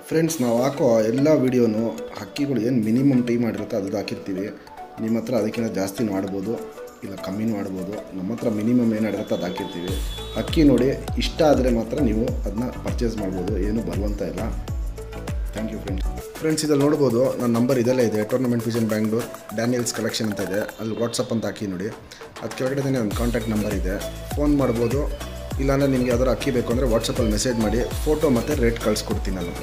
friends ನಾವು ಹಾಕೋ ಎಲ್ಲ ವೀಡಿಯೋನು ಹಕ್ಕಿಗಳು ಏನು ಮಿನಿಮಮ್ ಟೈಮ್ ಮಾಡಿರುತ್ತೆ ಅದು ಹಾಕಿರ್ತೀವಿ ನಿಮ್ಮ ಹತ್ರ ಅದಕ್ಕಿಂತ ಜಾಸ್ತಿನೂ ಆಡ್ಬೋದು ಇಲ್ಲ ಕಮ್ಮಿನೂ ಆಡ್ಬೋದು ನಮ್ಮ ಹತ್ರ ಮಿನಿಮಮ್ ಏನು ಆಡಿರುತ್ತೆ ಅದು ಹಾಕಿರ್ತೀವಿ ಹಕ್ಕಿ ನೋಡಿ ಇಷ್ಟ ಆದರೆ ಮಾತ್ರ ನೀವು ಅದನ್ನ ಪರ್ಚೇಸ್ ಮಾಡ್ಬೋದು ಏನು ಬರುವಂತ ಇಲ್ಲ ಥ್ಯಾಂಕ್ ಯು ಫ್ರೆಂಡ್ಸ್ ಫ್ರೆಂಡ್ಸ್ ಇದಲ್ಲಿ ನೋಡ್ಬೋದು ನನ್ನ ನಂಬರ್ ಇದೆಲ್ಲ ಇದೆ tournament vision Bangalore Daniel's collection ಅಂತ ಇದೆ ಅಲ್ಲಿ ವಾಟ್ಸಪ್ ಅಂತ ಹಾಕಿ ನೋಡಿ ಅದು ಕೆಳಗಡೆ ನನ್ನ ಕಾಂಟ್ಯಾಕ್ಟ್ ನಂಬರ್ ಇದೆ ಫೋನ್ ಮಾಡ್ಬೋದು ಇಲ್ಲಾಂದರೆ ನಿಮಗೆ ಯಾವ್ದಾದ್ರು ಅಕ್ಕಿ ಬೇಕು ಅಂದರೆ ವಾಟ್ಸಪ್ಪಲ್ಲಿ ಮೆಸೇಜ್ ಮಾಡಿ ಫೋಟೋ ಮತ್ತು ರೇಟ್ ಕಳಿಸ್ಕೊಡ್ತೀನಿ ನಾನು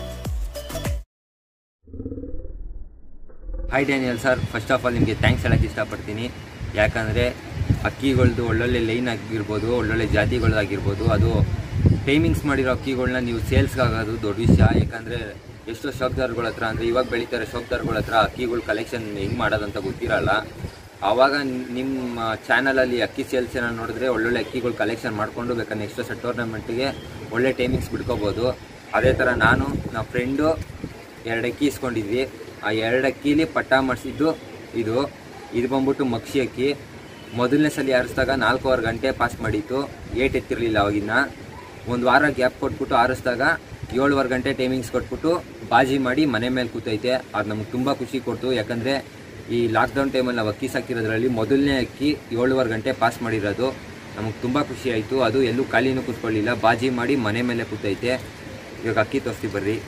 hi Daniel sir first of all ನಿಮಗೆ ಥ್ಯಾಂಕ್ಸ್ ಹೇಳಕ್ಕೆ ಇಷ್ಟಪಡ್ತೀನಿ ಯಾಕಂದರೆ ಅಕ್ಕಿಗಳ್ದು ಒಳ್ಳೊಳ್ಳೆ ಲೈನ್ ಆಗಿರ್ಬೋದು ಒಳ್ಳೊಳ್ಳೆ ಜಾತಿಗಳಾಗಿರ್ಬೋದು ಅದು ಟೈಮಿಂಗ್ಸ್ ಮಾಡಿರೋ ಅಕ್ಕಿಗಳನ್ನ ನೀವು ಸೇಲ್ಸ್ಗೆ ಆಗೋದು ದೊಡ್ಡ ವಿಷಯ ಯಾಕಂದರೆ ಎಷ್ಟೋ ಶೋಕ್ದಾರ್ಗಳ ಹತ್ರ ಅಂದರೆ ಇವಾಗ ಬೆಳೀತಾರೆ ಶೋಕ್ದಾರ್ಗಳ ಹತ್ರ ಅಕ್ಕಿಗಳು ಕಲೆಕ್ಷನ್ ಹೆಂಗೆ ಮಾಡೋದಂತ ಗೊತ್ತಿರಲ್ಲ ಆವಾಗ ನಿಮ್ಮ ಚಾನಲಲ್ಲಿ ಅಕ್ಕಿ ಸೇಲ್ಸನ್ನ ನೋಡಿದ್ರೆ ಒಳ್ಳೊಳ್ಳೆ ಅಕ್ಕಿಗಳು ಕಲೆಕ್ಷನ್ ಮಾಡಿಕೊಂಡು ಬೇಕಾದ್ರೆ ನೆಕ್ಸ್ಟ್ ವರ್ಷ ಟೂರ್ನಮೆಂಟ್ಗೆ ಒಳ್ಳೆ ಟೈಮಿಂಗ್ಸ್ ಬಿಡ್ಕೋಬೋದು ಅದೇ ಥರ ನಾನು ನಮ್ಮ ಫ್ರೆಂಡು ಎರಡು ಅಕ್ಕಿ ಇಸ್ಕೊಂಡಿದ್ವಿ ಆ ಎರಡು ಅಕ್ಕಿಲಿ ಪಟ್ಟ ಮಾಡಿಸಿದ್ದು ಇದು ಇದು ಬಂದ್ಬಿಟ್ಟು ಮಕ್ಷಿ ಅಕ್ಕಿ ಮೊದಲನೇ ಸಲ ಆರಿಸಿದಾಗ ನಾಲ್ಕೂವರೆ ಗಂಟೆ ಪಾಸ್ ಮಾಡಿತ್ತು ಏಟ್ ಎತ್ತಿರಲಿಲ್ಲ ಅವಾಗಿನ್ನ ಒಂದು ವಾರ ಗ್ಯಾಪ್ ಕೊಟ್ಬಿಟ್ಟು ಆರಿಸಿದಾಗ ಏಳುವರೆ ಗಂಟೆ ಟೈಮಿಂಗ್ಸ್ ಕೊಟ್ಬಿಟ್ಟು ಬಾಜಿ ಮಾಡಿ ಮನೆ ಮೇಲೆ ಕೂತೈತೆ ಅದು ನಮ್ಗೆ ತುಂಬ ಖುಷಿ ಕೊಡ್ತು ಯಾಕಂದರೆ ಈ ಲಾಕ್ಡೌನ್ ಟೈಮಲ್ಲಿ ನಾವು ಅಕ್ಕಿ ಸಾಕಿರೋದ್ರಲ್ಲಿ ಮೊದಲನೇ ಅಕ್ಕಿ ಏಳುವರೆ ಗಂಟೆ ಪಾಸ್ ಮಾಡಿರೋದು ನಮಗೆ ತುಂಬ ಖುಷಿ ಆಯಿತು ಅದು ಎಲ್ಲೂ ಖಾಲಿನೂ ಕೂತ್ಕೊಳ್ಳಿಲ್ಲ ಬಾಜಿ ಮಾಡಿ ಮನೆ ಮೇಲೆ ಕೂತೈತೆ ಇವಾಗ ಅಕ್ಕಿ ತೋರಿಸ್ತಿ ಬರ್ರಿ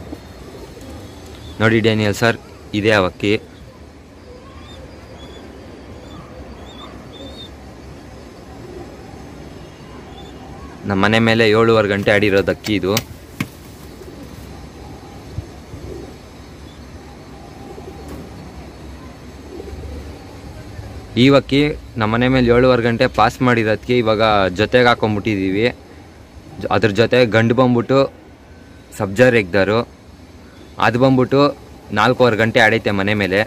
ನೋಡಿ ಡ್ಯಾನಿಯಲ್ ಸರ್ ಇದೇ ಆ ಅಕ್ಕಿ ನಮ್ಮ ಮನೆ ಮೇಲೆ ಏಳುವರೆ ಗಂಟೆ ಆಡಿರೋದು ಅಕ್ಕಿ ಇದು ಈ ಅಕ್ಕಿ ನಮ್ಮ ಮನೆ ಮೇಲೆ ಏಳುವರೆ ಗಂಟೆ ಪಾಸ್ ಮಾಡಿರೋದಕ್ಕೆ ಇವಾಗ ಜೊತೆಗೆ ಹಾಕೊಂಡ್ಬಿಟ್ಟಿದ್ದೀವಿ ಜ- ಅದ್ರ ಜೊತೆ ಗಂಡು ಬಂದ್ಬಿಟ್ಟು ಸಬ್ಜಾರ್ ಎಗ್ದಾರು ಅದು ಬಂದ್ಬಿಟ್ಟು ನಾಲ್ಕೂವರೆ ಗಂಟೆ ಆಡೈತೆ ಮನೆ ಮೇಲೆ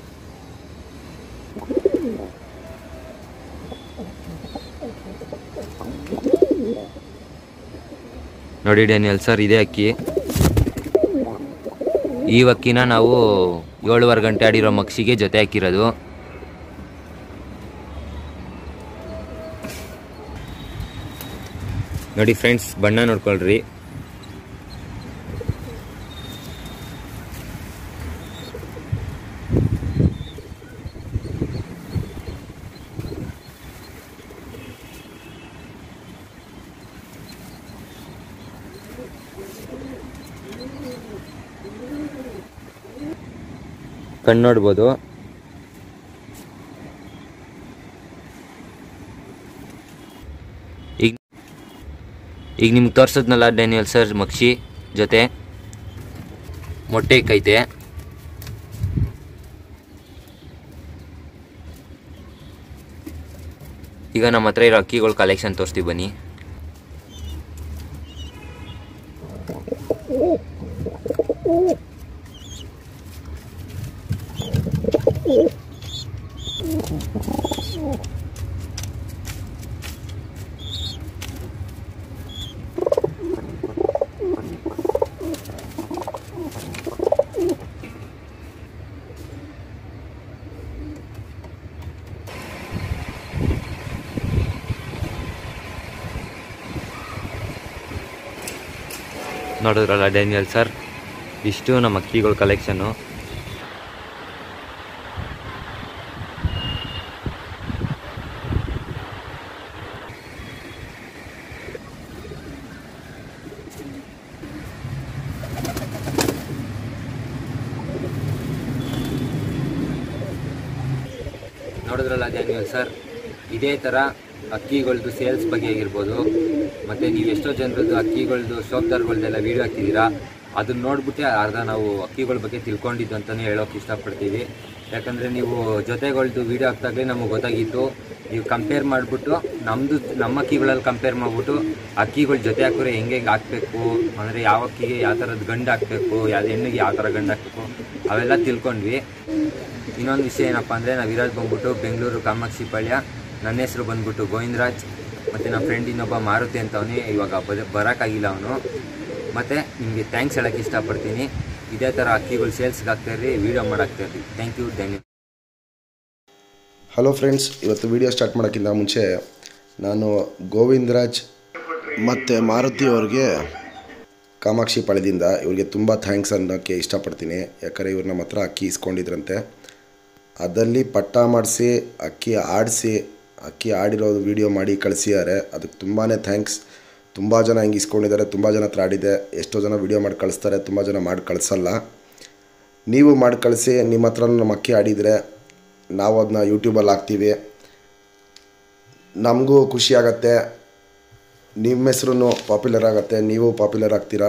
ನೋಡಿ ಡ್ಯಾನಿಯಲ್ ಸರ್ ಇದೇ ಅಕ್ಕಿ ಈ ಅಕ್ಕಿನ ನಾವು ಏಳುವರೆ ಗಂಟೆ ಆಡಿರೋ ಮಕ್ಷಿಗೆ ಜೊತೆ ಹಾಕಿರೋದು ನೋಡಿ ಫ್ರೆಂಡ್ಸ್ ಬಣ್ಣ ನೋಡ್ಕೊಳ್ರಿ ಕಣ್ಣು ನೋಡ್ಬೋದು ಈಗ ಈಗ ನಿಮ್ಗೆ ತೋರ್ಸದ್ನಲ್ಲ ಡ್ಯಾನಿಯಲ್ ಸರ್ ಮಕ್ಷಿ ಜೊತೆ ಮೊಟ್ಟೆ ಇಕ್ಕೈತೆ ಈಗ ನಮ್ಮ ಹತ್ರ ಇರೋ ಅಕ್ಕಿಗಳ ಕಲೆಕ್ಷನ್ ತೋರಿಸ್ತೀವಿ ಬನ್ನಿ ನೋಡಿದ್ರಲ್ಲ ಡ್ಯಾನಿಯಲ್ ಸರ್ ಇಷ್ಟು ನಮ್ಮ ಅಕ್ಕಿಗಳ ಕಲೆಕ್ಷನ್ನು ನೋಡಿದ್ರಲ್ಲ ಡ್ಯಾನಿಯಲ್ ಸರ್ ಇದೇ ಥರ ಅಕ್ಕಿಗಳದ್ದು ಸೇಲ್ಸ್ ಬಗ್ಗೆ ಆಗಿರ್ಬೋದು ಮತ್ತು ನೀವು ಎಷ್ಟೋ ಜನರದ್ದು ಅಕ್ಕಿಗಳದ್ದು ಶೋಕ್ದಾರ್ಗಳ್ದೆಲ್ಲ ವೀಡಿಯೋ ಹಾಕಿದ್ದೀರಾ ಅದನ್ನ ನೋಡ್ಬಿಟ್ಟೆ ಅರ್ಧ ನಾವು ಅಕ್ಕಿಗಳ ಬಗ್ಗೆ ತಿಳ್ಕೊಂಡಿದ್ದು ಅಂತಲೇ ಹೇಳೋಕೆ ಇಷ್ಟಪಡ್ತೀವಿ ಯಾಕಂದರೆ ನೀವು ಜೊತೆಗಳ್ದು ವೀಡಿಯೋ ಹಾಕ್ದಾಗಲೇ ನಮಗೆ ಗೊತ್ತಾಗಿತ್ತು ನೀವು ಕಂಪೇರ್ ಮಾಡಿಬಿಟ್ಟು ನಮ್ಮದು ನಮ್ಮ ಅಕ್ಕಿಗಳಲ್ಲಿ ಕಂಪೇರ್ ಮಾಡಿಬಿಟ್ಟು ಅಕ್ಕಿಗಳ ಜೊತೆ ಹಾಕಿದ್ರೆ ಹೆಂಗೆ ಹೆಂಗೆ ಹಾಕಬೇಕು ಅಂದರೆ ಯಾವ ಅಕ್ಕಿಗೆ ಯಾವ ಥರದ ಗಂಡು ಹಾಕಬೇಕು ಯಾವ ಹೆಣ್ಣಿಗೆ ಯಾವ ಥರ ಗಂಡು ಹಾಕಬೇಕು ಅವೆಲ್ಲ ತಿಳ್ಕೊಂಡ್ವಿ ಇನ್ನೊಂದು ವಿಷಯ ಏನಪ್ಪ ಅಂದರೆ ನಾವು ಇರೋದು ಬಂದ್ಬಿಟ್ಟು ಬೆಂಗಳೂರು ಕಾಮಾಕ್ಷಿ ಪಾಳ್ಯ ನನ್ನ ಹೆಸರು ಬಂದ್ಬಿಟ್ಟು ಗೋವಿಂದರಾಜ್ ಮತ್ತು ನಮ್ಮ ಫ್ರೆಂಡ್ ಇನ್ನೊಬ್ಬ ಮಾರುತಿ ಅಂತವನೇ ಇವಾಗ ಬದ ಬರೋಕ್ಕಾಗಿಲ್ಲ ಅವನು ಮತ್ತು ನಿಮಗೆ ಥ್ಯಾಂಕ್ಸ್ ಹೇಳೋಕ್ಕೆ ಇಷ್ಟಪಡ್ತೀನಿ ಇದೇ ಥರ ಅಕ್ಕಿಗಳು ಸೇಲ್ಸ್ಗೆ ಹಾಕ್ತಾಯಿರಿ ವೀಡಿಯೋ ಮಾಡಾಕ್ತಾಯಿರಿ ಥ್ಯಾಂಕ್ ಯು ಧನ್ಯವಾದ ಹಲೋ ಫ್ರೆಂಡ್ಸ್ ಇವತ್ತು ವಿಡಿಯೋ ಸ್ಟಾರ್ಟ್ ಮಾಡೋಕ್ಕಿಂತ ಮುಂಚೆ ನಾನು ಗೋವಿಂದರಾಜ್ ಮತ್ತು ಮಾರುತಿ ಅವ್ರಿಗೆ ಕಾಮಾಕ್ಷಿ ಪಾಳ್ಯದಿಂದ ಇವ್ರಿಗೆ ತುಂಬ ಥ್ಯಾಂಕ್ಸ್ ಅನ್ನೋಕ್ಕೆ ಇಷ್ಟಪಡ್ತೀನಿ ಯಾಕಂದರೆ ಇವ್ರು ನಮ್ಮ ಹತ್ರ ಅಕ್ಕಿ ಇಸ್ಕೊಂಡಿದ್ರಂತೆ ಅದಲ್ಲಿ ಪಟ್ಟ ಮಾಡಿಸಿ ಅಕ್ಕಿ ಆಡಿಸಿ ಅಕ್ಕಿ ಆಡಿರೋದು ವೀಡಿಯೋ ಮಾಡಿ ಕಳಿಸಿದ್ದಾರೆ ಅದಕ್ಕೆ ತುಂಬಾ ಥ್ಯಾಂಕ್ಸ್ ತುಂಬ ಜನ ಹಿಂಗೆ ಇಸ್ಕೊಂಡಿದ್ದಾರೆ ತುಂಬ ಜನ ಹತ್ರ ಆಡಿದೆ ಎಷ್ಟೋ ಜನ ವೀಡಿಯೋ ಮಾಡಿ ಕಳಿಸ್ತಾರೆ ತುಂಬ ಜನ ಮಾಡಿ ಕಳಿಸಲ್ಲ ನೀವು ಮಾಡಿ ಕಳಿಸಿ ನಿಮ್ಮ ಹತ್ರ ನಮ್ಮ ಅಕ್ಕಿ ಆಡಿದರೆ ನಾವು ಅದನ್ನ ಯೂಟ್ಯೂಬಲ್ಲಿ ಹಾಕ್ತೀವಿ ನಮಗೂ ಖುಷಿ ಆಗತ್ತೆ ನಿಮ್ಮ ಹೆಸ್ರು ಪಾಪ್ಯುಲರ್ ಆಗುತ್ತೆ ನೀವು ಪಾಪ್ಯುಲರ್ ಆಗ್ತೀರಾ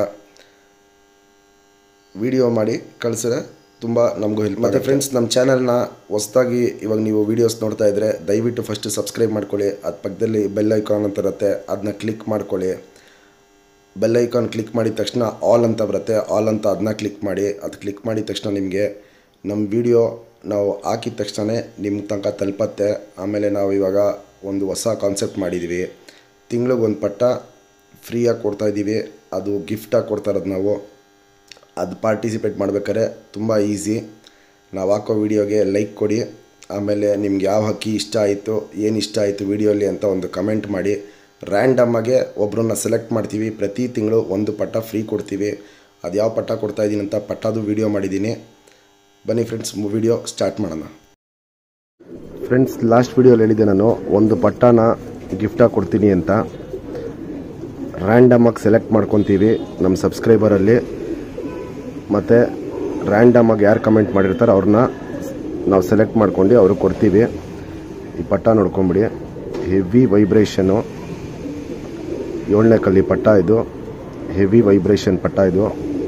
ವಿಡಿಯೋ ಮಾಡಿ ಕಳಿಸಿದ್ರೆ ತುಂಬ ನಮಗೂ ಹೆಲ್ಪ್ ಮತ್ತು ಫ್ರೆಂಡ್ಸ್ ನಮ್ಮ ಚಾನಲ್ನ ಹೊಸ್ದಾಗಿ ಇವಾಗ ನೀವು ವೀಡಿಯೋಸ್ ನೋಡ್ತಾ ಇದ್ದರೆ ದಯವಿಟ್ಟು ಫಸ್ಟ್ ಸಬ್ಸ್ಕ್ರೈಬ್ ಮಾಡ್ಕೊಳ್ಳಿ ಅದು ಪಕ್ಕದಲ್ಲಿ ಬೆಲ್ ಐಕಾನ್ ಅಂತ ಇರುತ್ತೆ ಅದನ್ನ ಕ್ಲಿಕ್ ಮಾಡ್ಕೊಳ್ಳಿ ಬೆಲ್ ಐಕಾನ್ ಕ್ಲಿಕ್ ಮಾಡಿದ ತಕ್ಷಣ ಆಲ್ ಅಂತ ಬರುತ್ತೆ ಆಲ್ ಅಂತ ಅದನ್ನ ಕ್ಲಿಕ್ ಮಾಡಿ ಅದು ಕ್ಲಿಕ್ ಮಾಡಿದ ತಕ್ಷಣ ನಿಮಗೆ ನಮ್ಮ ವಿಡಿಯೋ ನಾವು ಹಾಕಿದ ತಕ್ಷಣ ನಿಮ್ಮ ತನಕ ತಲುಪತ್ತೆ ಆಮೇಲೆ ನಾವು ಇವಾಗ ಒಂದು ಹೊಸ ಕಾನ್ಸೆಪ್ಟ್ ಮಾಡಿದ್ದೀವಿ ತಿಂಗ್ಳಿಗೆ ಒಂದು ಪಟ್ಟ ಫ್ರೀಯಾಗಿ ಕೊಡ್ತಾಯಿದ್ದೀವಿ ಅದು ಗಿಫ್ಟಾಗಿ ಕೊಡ್ತಾ ಇರೋದು ನಾವು ಅದು ಪಾರ್ಟಿಸಿಪೇಟ್ ಮಾಡ್ಬೇಕಾದ್ರೆ ತುಂಬ ಈಸಿ ನಾವು ಹಾಕೋ ವಿಡಿಯೋಗೆ ಲೈಕ್ ಕೊಡಿ ಆಮೇಲೆ ನಿಮ್ಗೆ ಯಾವ ಹಕ್ಕಿ ಇಷ್ಟ ಆಯಿತು ಏನು ಇಷ್ಟ ಆಯಿತು ವಿಡಿಯೋಲಿ ಅಂತ ಒಂದು ಕಮೆಂಟ್ ಮಾಡಿ ರ್ಯಾಂಡಮ್ಮಾಗೆ ಒಬ್ಬರನ್ನ ಸೆಲೆಕ್ಟ್ ಮಾಡ್ತೀವಿ ಪ್ರತಿ ತಿಂಗಳು ಒಂದು ಪಟ್ಟ ಫ್ರೀ ಕೊಡ್ತೀವಿ ಅದು ಯಾವ ಪಟ್ಟ ಕೊಡ್ತಾ ಇದ್ದೀನಿ ಅಂತ ಪಟ್ಟದು ವಿಡಿಯೋ ಮಾಡಿದ್ದೀನಿ ಬನ್ನಿ ಫ್ರೆಂಡ್ಸ್ ವಿಡಿಯೋ ಸ್ಟಾರ್ಟ್ ಮಾಡೋಣ ಫ್ರೆಂಡ್ಸ್ ಲಾಸ್ಟ್ ವಿಡಿಯೋಲಿ ಹೇಳಿದ್ದೆ ನಾನು ಒಂದು ಪಟ್ಟನ ಗಿಫ್ಟಾಗಿ ಕೊಡ್ತೀನಿ ಅಂತ ರ್ಯಾಂಡಮಾಗಿ ಸೆಲೆಕ್ಟ್ ಮಾಡ್ಕೊತೀವಿ ನಮ್ಮ ಸಬ್ಸ್ಕ್ರೈಬರಲ್ಲಿ ಮತ್ತು ರ್ಯಾಂಡಮಾಗಿ ಯಾರು ಕಮೆಂಟ್ ಮಾಡಿರ್ತಾರೆ ಅವ್ರನ್ನ ನಾವು ಸೆಲೆಕ್ಟ್ ಮಾಡ್ಕೊಂಡು ಅವ್ರಿಗೆ ಕೊಡ್ತೀವಿ ಈ ಪಟ್ಟ ನೋಡ್ಕೊಂಬಿಡಿ ಹೆವಿ ವೈಬ್ರೇಷನು ಏಳನೇ ಕಲ್ಲಿ ಪಟ್ಟ ಇದು ಹೆವಿ ವೈಬ್ರೇಷನ್ ಪಟ್ಟ ಇದು